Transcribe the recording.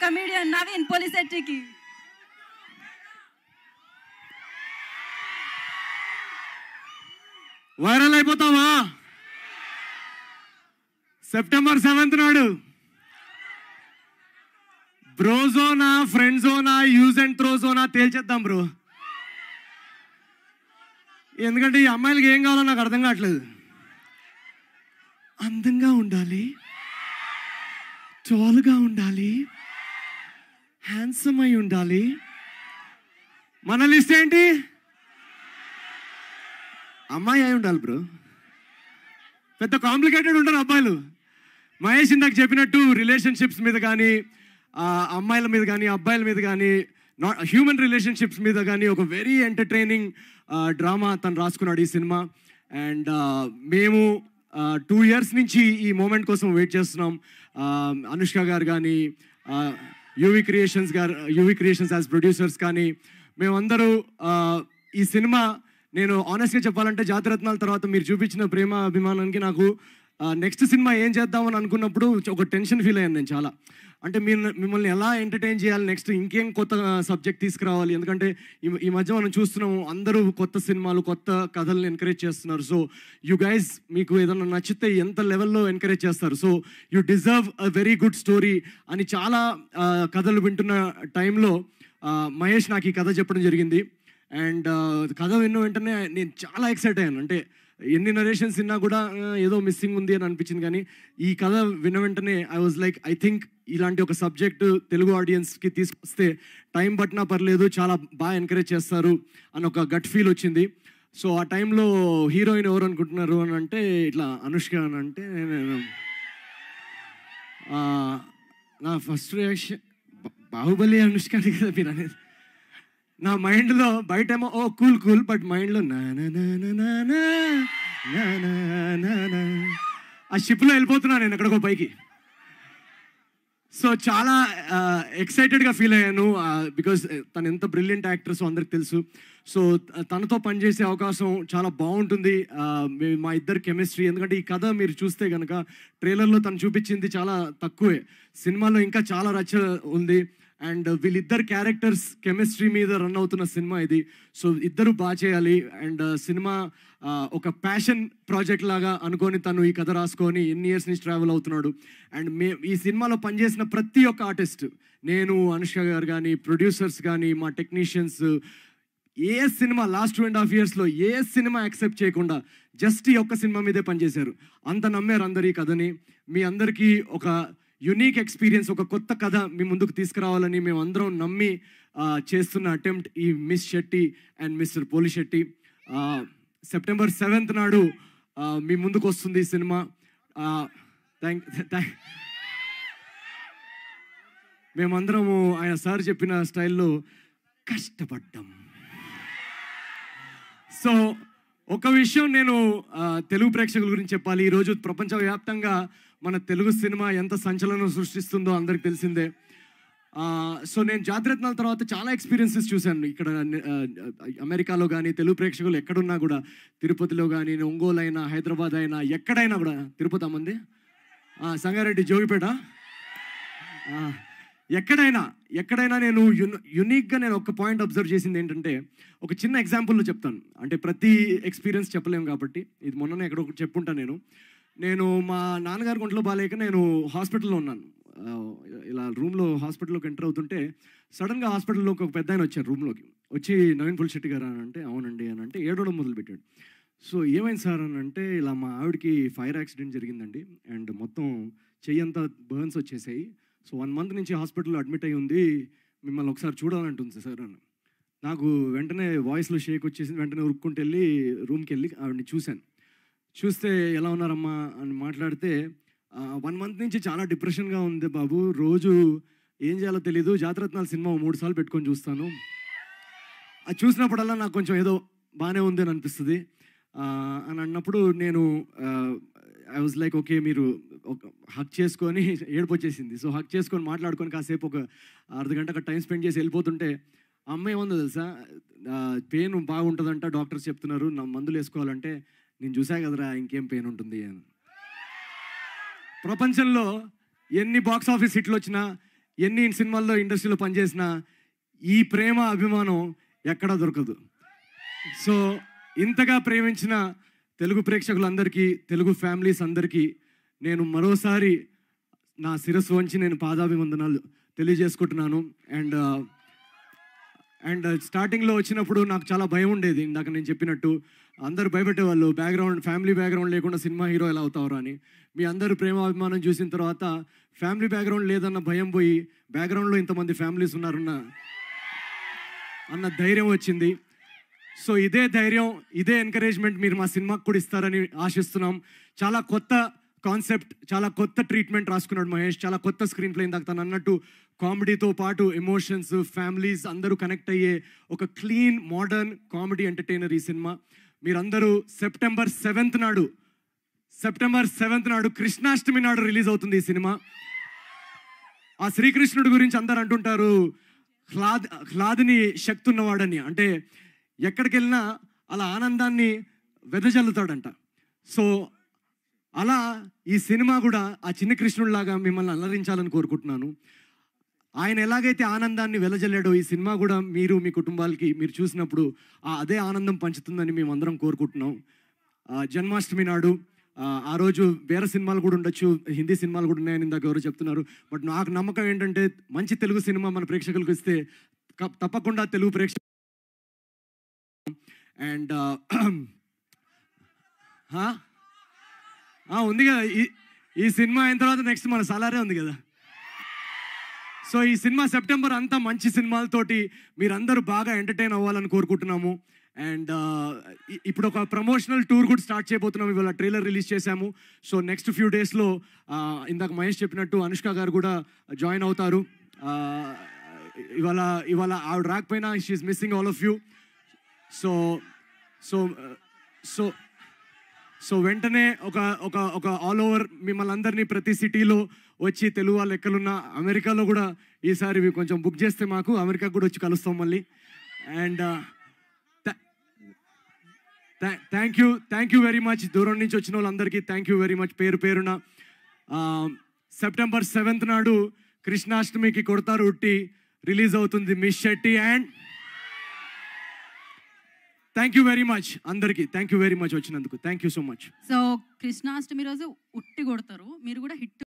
comedian Naveen పోలిసెట్టికి viral అయిపోతావా September seventh నాడు బ్రో జోనా ఫ్రెండ్ జోనా యూజ్ అండ్ త్రో జోనా తేల్చేద్దాం బ్రో ఎందుకంటే ఈ అమ్మాయిలకి ఏం కావాలో నాకు అర్థం కావట్లేదు అందంగా ఉండాలి టాల్గా ఉండాలి హ్యాండ్సమ్ అయి ఉండాలి మన లిస్ట్ ఏంటి అమ్మాయి అయి ఉండాలి బ్రో పెద్ద కాంప్లికేటెడ్ ఉంటారు అబ్బాయిలు మహేష్ ఇందాక చెప్పినట్టు రిలేషన్షిప్స్ మీద కానీ ఆ, అమ్మాయిల మీద కానీ అబ్బాయిల మీద కానీ నాట్ హ్యూమన్ రిలేషన్షిప్స్ మీద కానీ ఒక వెరీ ఎంటర్టైనింగ్ డ్రామా తను రాసుకున్నాడు ఈ సినిమా అండ్ మేము టూ ఇయర్స్ నుంచి ఈ మూమెంట్ కోసం వెయిట్ చేస్తున్నాం ఆ, అనుష్క గారు కానీ UV Creations garu UV Creations as producers కానీ మేమందరూ ఆ, ఈ సినిమా నేను ఆనెస్ట్గా చెప్పాలంటే జాతిరత్నాల తర్వాత మీరు చూపించిన ప్రేమ అభిమానానికి నాకు నెక్స్ట్ సినిమా ఏం చేద్దామని అనుకున్నప్పుడు ఒక టెన్షన్ ఫీల్ అయ్యాను నేను చాలా అంటే మీరు మిమ్మల్ని ఎలా ఎంటర్టైన్ చేయాలి నెక్స్ట్ ఇంకేం కొత్త సబ్జెక్ట్ తీసుకురావాలి ఎందుకంటే ఈ ఈ మధ్య మనం చూస్తున్నాము అందరూ కొత్త సినిమాలు కొత్త కథలను ఎంకరేజ్ చేస్తున్నారు సో యు గైజ్ మీకు ఏదైనా నచ్చితే ఎంత లెవెల్లో ఎంకరేజ్ చేస్తారు so you deserve a very good story అని చాలా ఆ, కథలు వింటున్న టైంలో మహేష్ నాకు ఈ కథ చెప్పడం జరిగింది అండ్ కథ విన్న వెంటనే నేను చాలా ఎక్సైట్ అయ్యాను అంటే ఎన్ని నరేషన్స్ విన్నా కూడా ఆ, ఏదో మిస్సింగ్ ఉంది అని అనిపించింది కానీ ఈ కథ విన్న వెంటనే I was like I think ఇలాంటి ఒక సబ్జెక్ట్ తెలుగు ఆడియన్స్కి తీసుకొస్తే టైం పట్టినా పర్లేదు చాలా బాగా ఎంకరేజ్ చేస్తారు అని ఒక గట్ ఫీల్ వచ్చింది సో ఆ టైంలో హీరోయిన్ ఎవరు అనుకుంటున్నారు అని అంటే ఇట్లా అనుష్క అని అంటే నేను ఆ, నా ఫస్ట్ రియాక్షన్ బాహుబలి అనుష్క అని కదా మీరు అనేది నా మైండ్లో బయటేమో ఓ కూల్ కూల్ బట్ మైండ్లో నా నా నా నా నా నా నా నా నా నా ఆ షిప్లో వెళ్ళిపోతున్నాను నేను ఎక్కడికో పైకి సో చాలా ఎక్సైటెడ్గా ఫీల్ అయ్యాను బికాజ్ తను ఎంత బ్రిలియంట్ యాక్ట్రెస్ అందరికి తెలుసు సో తనతో పనిచేసే అవకాశం చాలా బాగుంటుంది ఆ, మే- మా ఇద్దరు కెమిస్ట్రీ ఎందుకంటే ఈ కథ మీరు చూస్తే కనుక ట్రైలర్లో తను చూపించింది చాలా తక్కువే సినిమాలో ఇంకా చాలా రచ్చ ఉంది అండ్ వీళ్ళిద్దరు క్యారెక్టర్స్ కెమిస్ట్రీ మీద రన్ అవుతున్న సినిమా ఇది సో ఇద్దరు బాగా చేయాలి అండ్ సినిమా ఆ, ఒక ప్యాషన్ ప్రాజెక్ట్ లాగా అనుకొని తను ఈ కథ రాసుకొని ఎన్ని ఇయర్స్ నుంచి ట్రావెల్ అవుతున్నాడు అండ్ మే ఈ సినిమాలో పనిచేసిన ప్రతి ఒక్క ఆర్టిస్ట్ నేను అనుష్క గారు కానీ ప్రొడ్యూసర్స్ కానీ మా టెక్నీషియన్స్ ఏ cinema last two and half ఇయర్స్లో ఏ సినిమా యాక్సెప్ట్ చేయకుండా జస్ట్ ఈ ఒక్క సినిమా మీదే పనిచేశారు అంత నమ్మారు అందరు ఈ కథని మీ అందరికీ ఒక యునీక్ ఎక్స్పీరియన్స్ ఒక కొత్త కథ మీ ముందుకు తీసుకురావాలని మేము అందరం నమ్మి ఆ, చేస్తున్న అటెంప్ట్ ఈ మిస్ శెట్టి అండ్ మిస్టర్ పోలి శెట్టి ఆ, సెప్టెంబర్ సెవెంత్ నాడు ఆ, మీ ముందుకు వస్తుంది ఈ సినిమా థ్యాంక్ థ్యాంక్ మేమందరము ఆయన సార్ చెప్పిన స్టైల్లో కష్టపడ్డాం సో ఒక విషయం నేను ఆ, తెలుగు ప్రేక్షకుల గురించి చెప్పాలి ఈరోజు ప్రపంచవ్యాప్తంగా మన తెలుగు సినిమా ఎంత సంచలనం సృష్టిస్తుందో అందరికి తెలిసిందే ఆ, సో నేను జాతిరత్నాల తర్వాత చాలా ఎక్స్పీరియన్సెస్ చూశాను ఇక్కడ ఆ, అమెరికాలో కానీ తెలుగు ప్రేక్షకులు ఎక్కడున్నా కూడా తిరుపతిలో కానీ ఒంగోలు అయినా హైదరాబాద్ అయినా ఎక్కడైనా కూడా తిరుపతి అమ్మంది ఆ, సంగారెడ్డి జోగిపేట ఆ, ఎక్కడైనా ఎక్కడైనా నేను యున్ యునిక్గా నేను ఒక పాయింట్ అబ్జర్వ్ చేసింది ఏంటంటే ఒక చిన్న ఎగ్జాంపుల్లో చెప్తాను అంటే ప్రతి ఎక్స్పీరియన్స్ చెప్పలేము కాబట్టి ఇది మొన్ననే ఎక్కడో ఒకటి చెప్పుంటాను నేను నేను మా నాన్నగారి ఒంట్లో బాగాలేక నేను హాస్పిటల్లో ఉన్నాను ఆ, ఇలా రూమ్లో హాస్పిటల్లోకి ఎంటర్ అవుతుంటే సడన్గా హాస్పిటల్లోకి ఒక పెద్ద ఆయన వచ్చారు రూమ్లోకి వచ్చి నవీన్ పులిశెట్టి గారు అని అంటే అవునండి అని అంటే ఏడవడం మొదలుపెట్టాడు సో ఏమైంది సార్ అని అంటే ఇలా మా ఆవిడకి ఫైర్ యాక్సిడెంట్ జరిగిందండి అండ్ మొత్తం చెయ్యి అంతా బర్న్స్ వచ్చేసాయి సో వన్ మంత్ నుంచి హాస్పిటల్లో అడ్మిట్ అయి ఉంది మిమ్మల్ని ఒకసారి చూడాలంటుంది సార్ అని నాకు వెంటనే వాయిస్లో షేక్ వచ్చేసి వెంటనే ఉరుక్కుంటూ వెళ్ళి రూమ్కి వెళ్ళి ఆవిడని చూశాను చూస్తే ఎలా ఉన్నారమ్మా అని మాట్లాడితే వన్ మంత్ నుంచి చాలా డిప్రెషన్గా ఉంది బాబు రోజు ఏం చేయాలో తెలీదు జాతరత్నాల సినిమా మూడు సార్లు పెట్టుకొని చూస్తాను అది చూసినప్పుడల్లా నాకు కొంచెం ఏదో బాగానే ఉంది అని అనిపిస్తుంది ఆ, అని అన్నప్పుడు నేను ఐ వాజ్ లైక్ ఓకే మీరు ఒక హక్ చేసుకొని ఏడుపు వచ్చేసింది సో హక్ చేసుకొని మాట్లాడుకొని కాసేపు ఒక అర్ధ గంట అక్కడ టైం స్పెండ్ చేసి వెళ్ళిపోతుంటే ఆ అమ్మాయి ఏముందో తెలుసా పెయిన్ బాగుంటుందంట డాక్టర్స్ చెప్తున్నారు నా మందులు వేసుకోవాలంటే నేను చూసా కదరా ఇంకేం పెయిన్ ఉంటుంది అని ప్రపంచంలో ఎన్ని బాక్స్ ఆఫీస్ హిట్లు వచ్చినా ఎన్ని సినిమాల్లో ఇండస్ట్రీలో పనిచేసినా ఈ ప్రేమ అభిమానం ఎక్కడా దొరకదు సో ఇంతగా ప్రేమించిన తెలుగు ప్రేక్షకులందరికీ తెలుగు ఫ్యామిలీస్ అందరికీ నేను మరోసారి నా శిరస్సు వంచి నేను పాదాభివందనాలు తెలియజేసుకుంటున్నాను అండ్ అండ్ స్టార్టింగ్లో వచ్చినప్పుడు నాకు చాలా భయం ఉండేది ఇందాక నేను చెప్పినట్టు అందరూ భయపెట్టేవాళ్ళు బ్యాక్గ్రౌండ్ ఫ్యామిలీ బ్యాక్గ్రౌండ్ లేకుండా సినిమా హీరో ఎలా అవుతారు అని మీ అందరూ ప్రేమ అభిమానం చూసిన తర్వాత ఫ్యామిలీ బ్యాక్గ్రౌండ్ లేదన్న భయం పోయి బ్యాక్గ్రౌండ్లో ఇంతమంది ఫ్యామిలీస్ ఉన్నారన్న అన్న ధైర్యం వచ్చింది సో ఇదే ధైర్యం ఇదే ఎంకరేజ్మెంట్ మీరు మా సినిమాకు కూడా ఇస్తారని ఆశిస్తున్నాం చాలా కొత్త కాన్సెప్ట్ చాలా కొత్త ట్రీట్మెంట్ రాసుకున్నాడు మహేష్ చాలా కొత్త స్క్రీన్ ప్లే ఇందాక తను అన్నట్టు కామెడీతో పాటు ఎమోషన్స్ ఫ్యామిలీస్ అందరూ కనెక్ట్ అయ్యే ఒక క్లీన్ మోడర్న్ కామెడీ ఎంటర్టైనర్ ఈ సినిమా మీరందరూ సెప్టెంబర్ సెవెంత్ నాడు సెప్టెంబర్ సెవెంత్ నాడు కృష్ణాష్టమి నాడు రిలీజ్ అవుతుంది ఈ సినిమా ఆ శ్రీకృష్ణుడి గురించి అందరు అంటుంటారు హ్లాద్ హ్లాదిని శక్తి ఉన్నవాడని అంటే ఎక్కడికి వెళ్ళినా అలా ఆనందాన్ని వెదజల్లుతాడంట సో అలా ఈ సినిమా కూడా ఆ చిన్న కృష్ణుడిలాగా మిమ్మల్ని అలరించాలని కోరుకుంటున్నాను ఆయన ఎలాగైతే ఆనందాన్ని వెలజల్లాడో ఈ సినిమా కూడా మీరు మీ కుటుంబాలకి మీరు చూసినప్పుడు ఆ అదే ఆనందం పంచుతుందని మేము అందరం కోరుకుంటున్నాం ఆ, జన్మాష్టమి నాడు ఆ, ఆ రోజు వేరే సినిమాలు కూడా ఉండొచ్చు హిందీ సినిమాలు కూడా ఉన్నాయని ఇందాక ఎవరు చెప్తున్నారు బట్ నాకు నమ్మకం ఏంటంటే మంచి తెలుగు సినిమా మన ప్రేక్షకులకు ఇస్తే క- తప్పకుండా తెలుగు ప్రేక్ష అండ్ ఉంది కదా ఈ ఈ సినిమా అయిన తర్వాత నెక్స్ట్ మన సలారే ఉంది కదా సో ఈ సినిమా సెప్టెంబర్ అంతా మంచి సినిమాలతోటి మీరందరూ బాగా ఎంటర్టైన్ అవ్వాలని కోరుకుంటున్నాము అండ్ ఇప్పుడు ఒక ప్రమోషనల్ టూర్ కూడా స్టార్ట్ చేయబోతున్నాం ఇవాళ ట్రైలర్ రిలీజ్ చేశాము సో నెక్స్ట్ ఫ్యూ డేస్లో ఇందాక మహేష్ చెప్పినట్టు అనుష్క గారు కూడా జాయిన్ అవుతారు ఆ, ఇవాళ ఇవాళ ఆవిడ రాకపోయినా she missing all of you so so so so వెంటనే ఒక ఒక ఒక ఆల్ ఓవర్ మిమ్మల్ని అందరినీ ప్రతి సిటీలో వచ్చి తెలుగు వాళ్ళు ఎక్కడున్నా అమెరికాలో కూడా ఈసారి ఇవి కొంచెం బుక్ చేస్తే మాకు అమెరికా కూడా వచ్చి కలుస్తాం మళ్ళీ and thank you thank you very much దూరం నుంచి వచ్చిన వాళ్ళందరికీ థ్యాంక్ యూ వెరీ మచ్ పేరు పేరున సెప్టెంబర్ సెవెంత్ నాడు కృష్ణాష్టమికి కొడతారు ఉట్టి రిలీజ్ అవుతుంది Miss Shetty and thank you very much అందరికీ థ్యాంక్ యూ వెరీ మచ్ వచ్చినందుకు thank you so much so Krishnashtami రోజు ఉట్టి కొడతారు మీరు కూడా హిట్